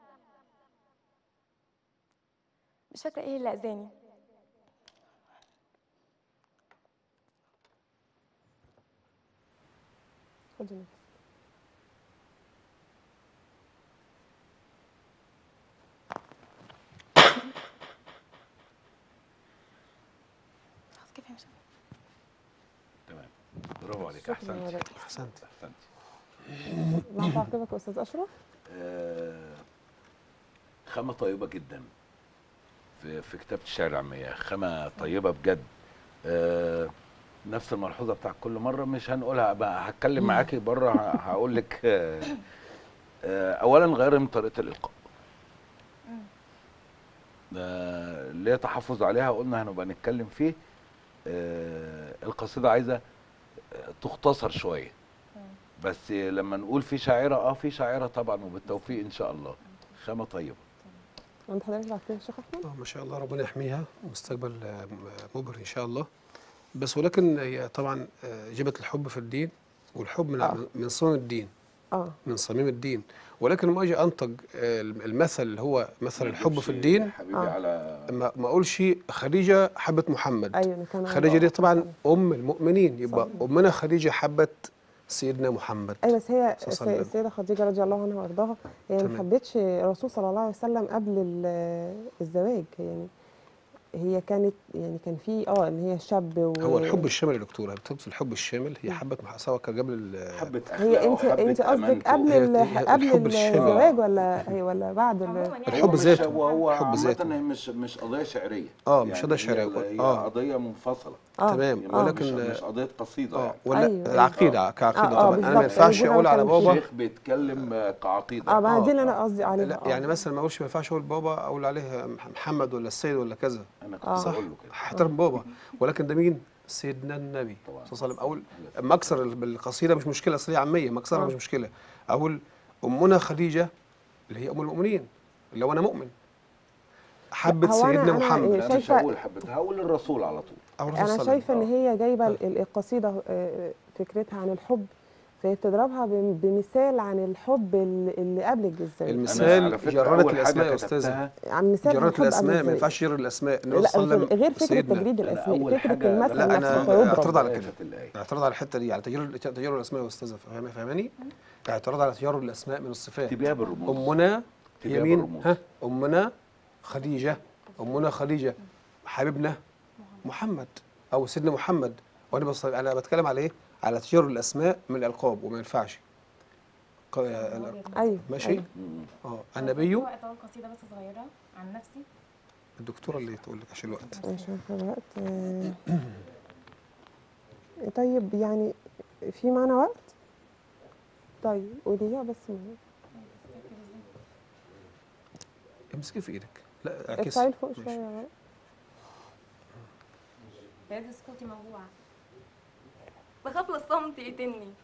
مش فاكرة إيه اللي أذاني خدي نفس خلاص كفاية مش تمام برافو عليك شكراً احسنت يا ريس. احسنت احسنت مع تعقيبك يا استاذ اشرف آه، خامة طيبة جدا في في كتابة الشعر العامية خامة طيبة بجد آه، نفس الملحوظة بتاع كل مرة مش هنقولها بقى هتكلم معاكي بره ه- هقول لك آه، آه، أولا غير من طريقة الإلقاء آه، ليه تحفظ عليها قلنا هنبقى نتكلم فيه آه، القصيدة عايزة آه، تختصر شوية بس لما نقول في شاعرة اه في شاعرة طبعا وبالتوفيق ان شاء الله خامة طيبة عند حضرتك بعتين الشيخ احمد آه، ما شاء الله ربنا يحميها مستقبل آه، مبهر ان شاء الله بس ولكن هي طبعا آه، جبت الحب في الدين والحب من آه. من صميم الدين اه من صميم الدين ولكن لما اجي انتج آه، المثل اللي هو مثل الحب في الدين حبيبي آه. على ما ما اقولش خديجه حبت محمد ايوه انا كمان خديجه دي طبعا ام المؤمنين يبقى صح. امنا خديجه حبت سيدنا محمد ايوه بس هي صلى الله عليه وسلم. السيده خديجه رضي الله عنها وارضاها هي ما تمام. حبتش الرسول صلى الله عليه وسلم قبل ال- الزواج يعني هي كانت يعني كان في اه ان هي شاب و... هو الحب الشامل يا دكتوره بتقصد في الحب الشامل هي حبت مع سواء كان قبل ال- حبة هي أخلاقه انت وحبة انت قصدك أمانته. قبل هي- ال... هي قبل الحب الشامل. الزواج ولا هي ولا بعد ال... عموما يعني الحب هو مش- ذاته. هو الحب عامة ذاته. هي مش مش قضية شعرية آه، مش قضية هي- شعرية. هي آه. قضية منفصلة اه تمام يعني ولكن مش, مش قضية قصيدة اه يعني ولا أيوة، أيوة. العقيده كعقيده آه، آه، طبعا انا ما بالظبط. ينفعش يعني اقول على كان في بابا الشيخ بيتكلم آه، كعقيدة اه ما آه، دي اللي آه. انا قصدي عليها لا آه. يعني مثلا ما اقولش ما ينفعش اقول بابا اقول عليه محمد ولا السيد ولا كذا أنا كنت آه. بقول له كده احترم بابا ولكن ده مين سيدنا النبي طبعا. صلى الله عليه وسلم اقول اما اكسر بالقصيده مش مشكله اصل هي عاميه ما اكسرها آه. مش مشكله اقول امنا خديجه اللي هي ام المؤمنين اللي هو انا مؤمن حبت هو أنا- سيدنا أنا محمد لا مش شايفة- هقول حبتها هقول الرسول على طول أو الرسول صلى انا الله عليه شايفه ان وسلم. هي جايبه آه. ال- القصيده آه، فكرتها عن الحب فهي بتضربها بم- بمثال عن الحب ال- اللي قبل الزواج المس- أنا مثال على فكرة جرارة أول حاجة الأسماء يا أستاذة. كتبتها عن مثال عن جرات الحب قبل الاسماء ما الزواج ينفعش يجر الاسماء النبي لا صلى الله عليه وسلم غير فكره سيدنا. تجريد أنا الاسماء أول فكره حاجة المثل لا، أنا نفسه اعترض فيضرب على كده. كانت الآية. اعتراض على الحته دي على تجرر تجرر الاسماء يا استاذه فاهمه فاهماني اعتراض على تجرر الاسماء من الصفات اكتبيها بالرموز امنا اكتبيها هي مين بالرموز. ها امنا خديجه امنا خديجه حبيبنا محمد او سيدنا محمد وانا بص... انا بتكلم على ايه على تجرر الاسماء من الالقاب وما ينفعش ق- ال- ايوه ماشي أيوة. مم. اه النبي وقت اول قصيده بس صغيره عن نفسي الدكتوره اللي تقول لك عشان الوقت مش عارفه الوقت آه. طيب يعني في معنا وقت طيب قوليها بس ما- امسكي في ايدك لا اعكسي ارفعي لفوق ماشي. شويه بقى. لازم صوتي موجوع بخاف للصمت يقتلني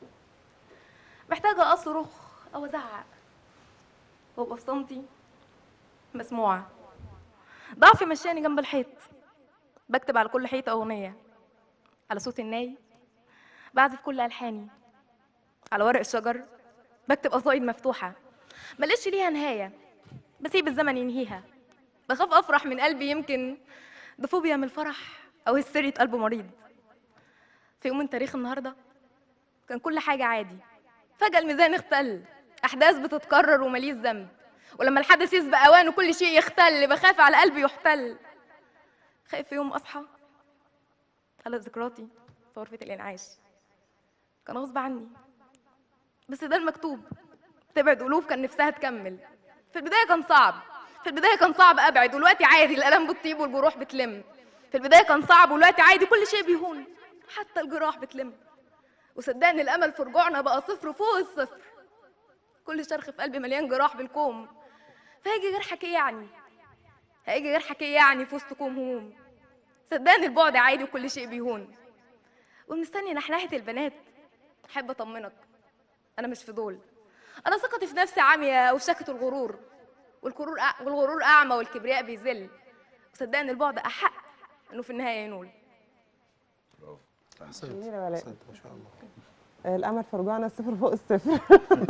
محتاجة أصرخ أو أزعق وأبقى في صمتي مسموعة ضعفي مشاني جنب الحيط بكتب على كل حيطة أغنية على صوت الناي بعزف كل ألحاني على ورق الشجر بكتب قصايد مفتوحة ملقتش ليها نهاية بسيب الزمن ينهيها بخاف أفرح من قلبي يمكن ده فوبيا من الفرح أو هستيرية قلب مريض في يوم من تاريخ النهاردة كان كل حاجة عادي فجأة الميزان اختل أحداث بتتكرر ومليش ذنب ولما الحدث يسبق أوانه كل شيء يختل بخاف على قلبي يحتل خايف في يوم أصحى على ذكرياتي في غرفة الإنعاش كان غصب عني بس ده المكتوب تبعد ألوف كان نفسها تكمل في البداية كان صعب في البداية كان صعب أبعد والوقت عادي الآلام بتطيب والجروح بتلم في البداية كان صعب والوقت عادي كل شيء بيهون حتى الجراح بتلم وصدقني الأمل في رجوعنا بقى صفر فوق الصفر كل شرخ في قلبي مليان جراح بالكوم فهيجي جرحك ايه يعني هيجي جرحك ايه يعني في وسط كوم هموم صدقني البعد عادي وكل شيء بيهون ومستني نحنحة البنات أحب أطمنك أنا مش في دول أنا ثقتي في نفسي عامية وشكة الغرور والغرور أع- والغرور أعمى والكبرياء بيذل وصدقني البعد أحق إنه في النهاية ينول برافو احسنت جميلة ولاء. احسنت ما شاء الله الامل في رجوعنا الصفر فوق الصفر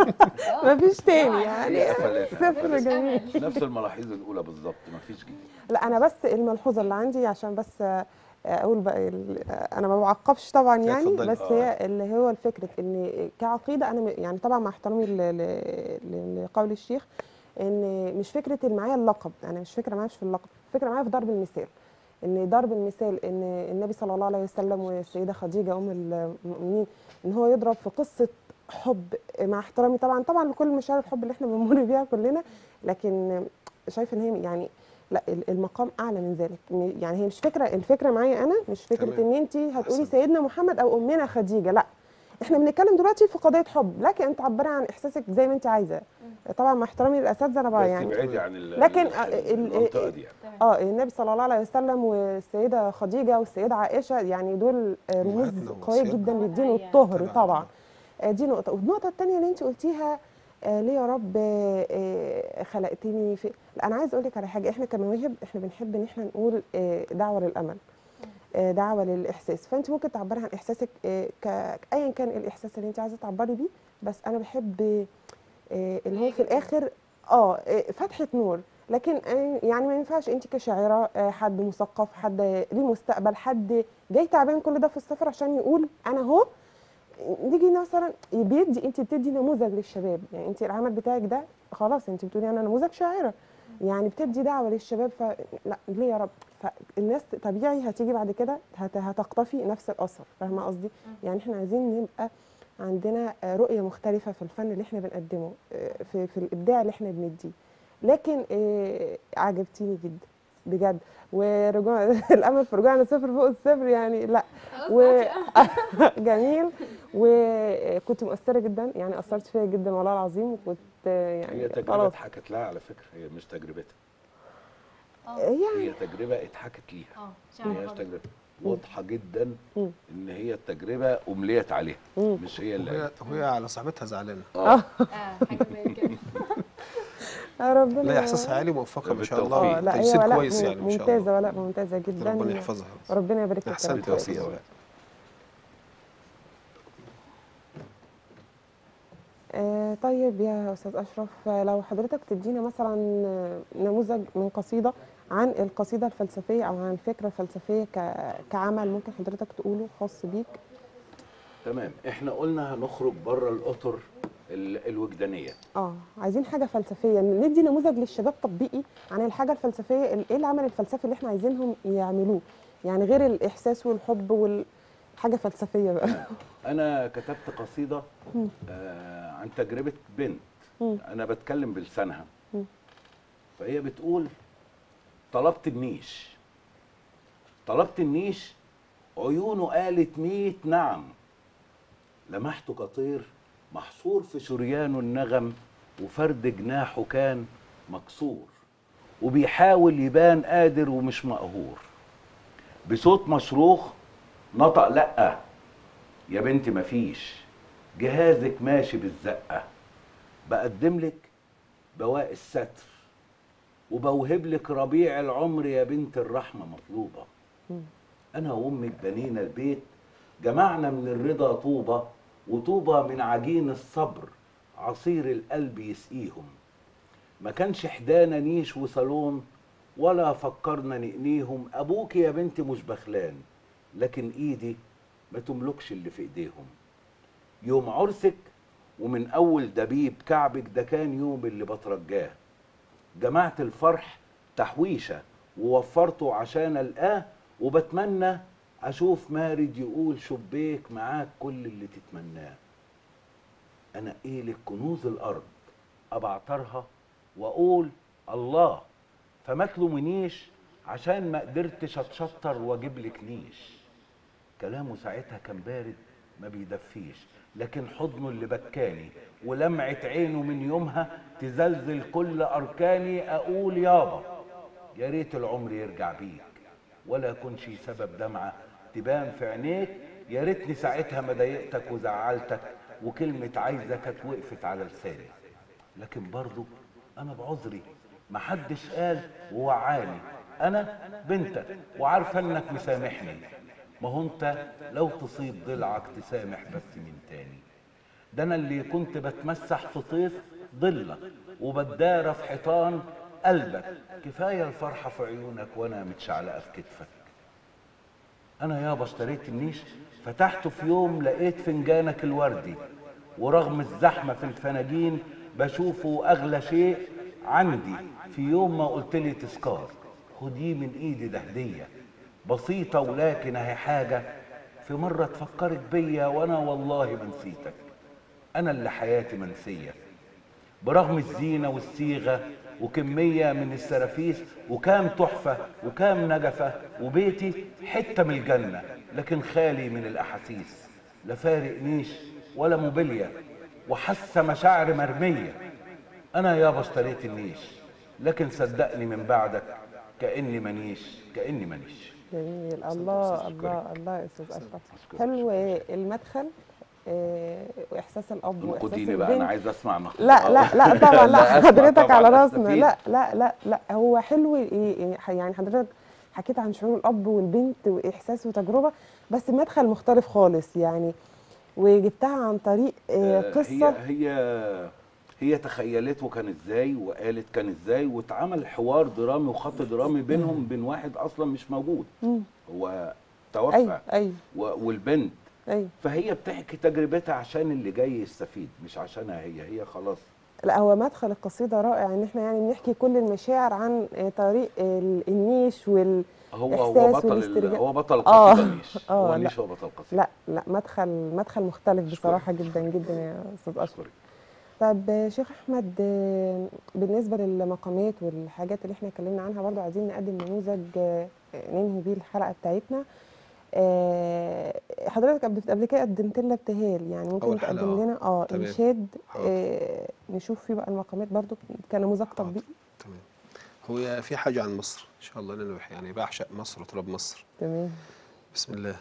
مفيش تاني يعني قفلت. صفر جميل نفس الملاحظ الاولى بالظبط مفيش جديد لا انا بس الملحوظه اللي عندي عشان بس آه، اقول بقى ال- آه، انا ما بعقبش طبعا لا، يعني اتفضلي. بس هي اللي هو الفكره ان كعقيده انا م- يعني طبعا مع احترامي ل- ل- ل- لقول الشيخ ان مش فكره اللي معايا اللقب انا مش فكره معايا مش في اللقب فكره معايا في ضرب المثال ان ضرب المثال ان النبي صلى الله عليه وسلم والسيده خديجه ام المؤمنين ان هو يضرب في قصه حب مع احترامي طبعا طبعا لكل مشاعر الحب اللي احنا بنمر بيها كلنا لكن شايفه ان هي يعني لا ال- المقام اعلى من ذلك م- يعني هي مش فكره الفكره معايا انا مش فكره تمام. ان انت هتقولي أحسن. سيدنا محمد او امنا خديجه لا احنا بنتكلم دلوقتي في قضيه حب لكن انت تعبري عن احساسك زي ما انت عايزه طبعا مع احترامي للاساتذه انا بقى بس يعني ابعدي عن ال- لكن ال- ال- المنطقه دي يعني اه النبي صلى الله عليه وسلم والسيده خديجه والسيده عائشه يعني دول آه، رموز أمهاتنا قويه ووصيات. جدا للدين طبعاً. والطهر طبعاً. طبعا آه، دي نقطه والنقطه الثانيه اللي انت قلتيها آه، ليه يا رب آه، آه، خلقتني في لا انا عايز اقول لك على حاجه احنا كمواهب احنا بنحب ان احنا نقول آه، دعوه للامل آه، دعوه للاحساس فانت ممكن تعبري عن احساسك آه، ك- ايا كان الاحساس اللي انت عايزه تعبري بيه بس انا بحب آه، اللي هو في الاخر اه آه، فتحه نور لكن آه، يعني ما ينفعش انت كشاعره آه، حد مثقف حد ليه مستقبل حد جاي تعبان كل ده في السفر عشان يقول انا اهو نيجي مثلا بيدي انت بتدي نموذج للشباب يعني انت العمل بتاعك ده خلاص انت بتقولي انا نموذج شاعره يعني بتدي دعوه للشباب فلا ليه يا رب فالناس طبيعي هتيجي بعد كده هت- هتقتفي نفس الاثر فاهمه قصدي يعني احنا عايزين نبقى عندنا آه، رؤيه مختلفه في الفن اللي احنا بنقدمه آه، في في الابداع اللي احنا بنديه لكن آه، عجبتيني جدا بجد ورجوع الامل في رجوعنا صفر فوق الصفر يعني لا و... جميل وكنت مؤثره جدا يعني اثرت فيا جدا والله العظيم وكنت يعني هي تجربه خلاص اتحكت لها على فكره هي مش تجربتها يعني هي تجربه اتحكت ليها اه ما هياش تجربه واضحه جدا مم. ان هي التجربه امليت عليها مم. مش هي اللي وهي وهي على صاحبتها زعلانه اه اه حاجه زي كده يا ربنا لا احساسها عالي وموفقه ما شاء بالتوفيق. الله اه لا هي تجسيد ولاء كويس يعني ما شاء ممتازه الله ولاء ممتازه جدا ربنا يحفظها ربنا يبارك لك احسنت يا يا رب. سيدي ولاء. آه طيب يا استاذ اشرف آه، لو حضرتك تدينا مثلا آه، نموذج من قصيده عن القصيده الفلسفيه او عن الفكره الفلسفيه ك- كعمل ممكن حضرتك تقوله خاص بيك تمام احنا قلنا هنخرج بره الاطر ال- الوجدانيه اه عايزين حاجه فلسفيه ندي نموذج للشباب تطبيقي عن الحاجه الفلسفيه ال- ايه العمل الفلسفي اللي احنا عايزينهم يعملوه يعني غير الاحساس والحب والحاجه فلسفيه بقى انا كتبت قصيده آه عن تجربه بنت مم. انا بتكلم بلسانها مم. فهي بتقول طلبت النيش طلبت النيش عيونه قالت ميت نعم لمحته كطير محصور في شريانه النغم وفرد جناحه كان مكسور وبيحاول يبان قادر ومش مقهور بصوت مشروخ نطق لأ يا بنتي مفيش جهازك ماشي بالزقة بقدم لك بواقي الستر وبوهب لك ربيع العمر يا بنت الرحمة مطلوبة أنا وأمك بنينا البيت جمعنا من الرضا طوبة وطوبة من عجين الصبر عصير القلب يسقيهم ما كانش حدانا نيش وصالون ولا فكرنا نقنيهم أبوك يا بنتي مش بخلان لكن إيدي ما تملكش اللي في إيديهم يوم عرسك ومن أول دبيب كعبك ده كان يوم اللي بترجاه جمعت الفرح تحويشة ووفرته عشان ألقاه وبتمنى أشوف مارد يقول شبيك معاك كل اللي تتمناه أنا إيه لك كنوز الأرض أبعترها وأقول الله فما تلومنيش عشان ما قدرتش أتشطر وأجيب لك نيش كلامه ساعتها كان بارد ما بيدفيش لكن حضنه اللي بكاني ولمعة عينه من يومها تزلزل كل أركاني أقول يابا يا ريت العمر يرجع بيك ولا كنش سبب دمعة تبان في عينيك يا ريتني ساعتها ما ضايقتك وزعلتك وكلمة عايزة كانت وقفت على لساني لكن برضو أنا بعذري محدش قال ووعاني أنا بنتك وعارفة إنك مسامحني ما هو أنت لو تصيب ضلعك تسامح بس من تاني ده أنا اللي كنت بتمسح في طيف ضلك وبتدارى في حيطان قلبك كفاية الفرحة في عيونك وأنا متشعلقة في كتفك أنا يابا اشتريت النيش فتحته في يوم لقيت فنجانك الوردي ورغم الزحمة في الفناجين بشوفه أغلى شيء عندي في يوم ما قلت لي تذكار خديه من إيدي ده هدية بسيطة ولكن أهي حاجة في مرة تفكرك بيا وأنا والله ما نسيتك أنا اللي حياتي منسية برغم الزينة والصيغة وكمية من السرافيس وكام تحفة وكام نجفة وبيتي حتة من الجنة لكن خالي من الأحاسيس لا فارق نيش ولا موبيليا وحاسة مشاعر مرمية أنا يابا اشتريت النيش لكن صدقني من بعدك كأني منيش كأني منيش جميل الله الله الله يا استاذ اشرف أشكرك. حلو المدخل آه، واحساس الاب واحساس خديني بقى أنا البنت عايز أسمع نقد لا لا لا طبعا لا أسمع حضرتك طبعاً، على راسنا أستفيد. لا لا لا لا هو حلو إيه- إيه- يعني حضرتك حكيت عن شعور الاب والبنت واحساس وتجربه بس مدخل مختلف خالص يعني وجبتها عن طريق آه، آه، قصه هي هي هي تخيلته كان ازاي وقالت كان ازاي واتعمل حوار درامي وخط درامي بينهم بين واحد اصلا مش موجود مم. هو توفى ايوه ايوه و- والبنت ايوه فهي بتحكي تجربتها عشان اللي جاي يستفيد مش عشانها هي هي خلاص لا هو مدخل القصيده رائع ان احنا يعني بنحكي كل المشاعر عن آه، طريق ال- النيش وال هو هو إحساس بطل ال- والاسترجاع. هو بطل آه، قصيده نيش آه، هو لا. نيش هو بطل قصيده لا لا مدخل مدخل مختلف بصراحه جدا جدا يا استاذ اشرف أشكرك. طب آه، شيخ احمد آه، بالنسبه للمقامات والحاجات اللي احنا اتكلمنا عنها برضو عايزين نقدم نموذج آه، ننهي بيه الحلقه بتاعتنا آه، حضرتك قبل قبل كده قدمت لنا ابتهال يعني ممكن أول حلقة، تقدم آه. لنا اه تمام. انشاد حاضر. آه، نشوف فيه بقى المقامات برضو كنموذج تطبيقي تمام هو في حاجة عن مصر إن شاء الله أنا يعني بعشق مصر وتراب مصر تمام بسم الله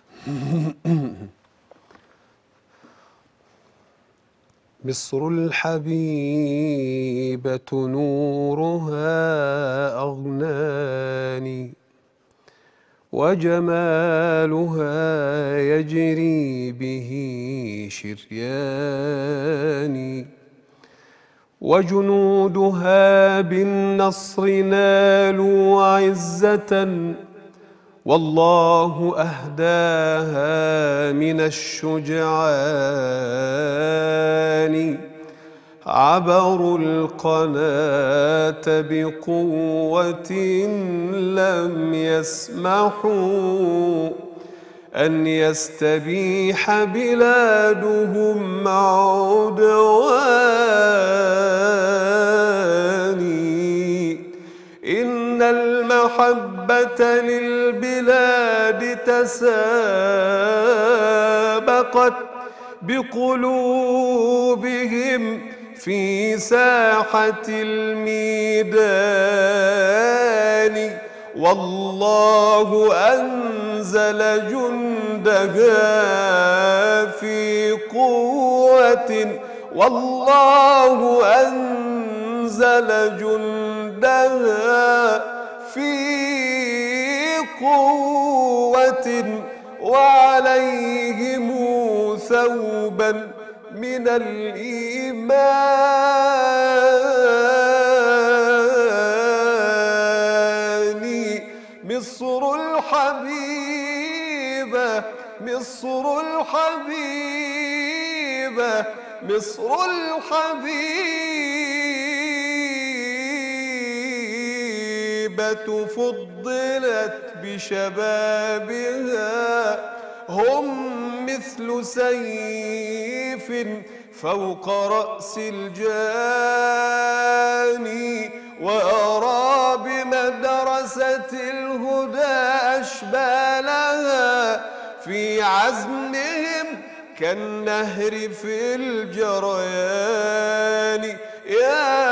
مصر الحبيبة نورها أغناني وجمالها يجري به شرياني وجنودها بالنصر نالوا عزة والله أهداها من الشجعان عبروا القناة بقوة لم يسمحوا أن يستبيح بلادهم عدواني إن المحبة للبلاد تسابقت بقلوبهم في ساحة الميدان والله أنزل جندها في قوة والله أنزل جندها في قوة وعليهم ثوبا من الإيمان مصر الحبيبة مصر الحبيبة مصر الحبيبة فضلت بشبابها هم مثل سيف فوق رأس الجاني وأرى بمدرسة الهدى أشبالها في عزمهم كالنهر في الجريان يا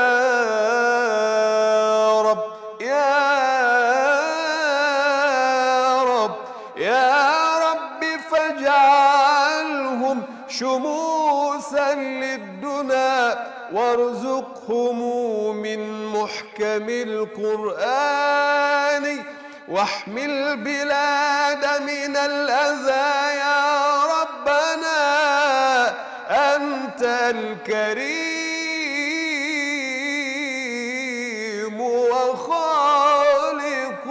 رب يا رب يا رب فاجعلهم شموسا للدنا وارزقهم من محكم القرآن واحمي البلاد من الأذى يا ربنا أنت الكريم وخالق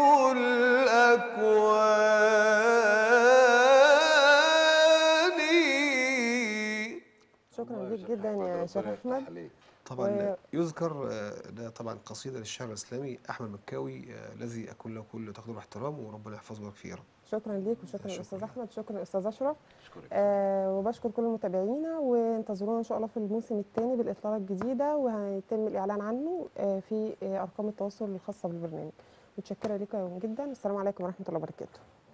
الأكوان شكرا ليك جدا يا شيخ احمد طبعا و- يذكر آه، ده طبعا قصيده للشاعر الاسلامي احمد مكاوي آه، الذي اكون له كل تقدير واحترام وربنا يحفظه ويبارك فيه يا رب شكرا ليك وشكرا شكراً. استاذ احمد شكرا استاذ اشرف أشكرك. آه وبشكر كل متابعينا وانتظرونا ان شاء الله في الموسم الثاني بالاطلاله الجديده وهيتم الاعلان عنه آه في آه ارقام التواصل الخاصه بالبرنامج متشكره لكم جدا السلام عليكم ورحمه الله وبركاته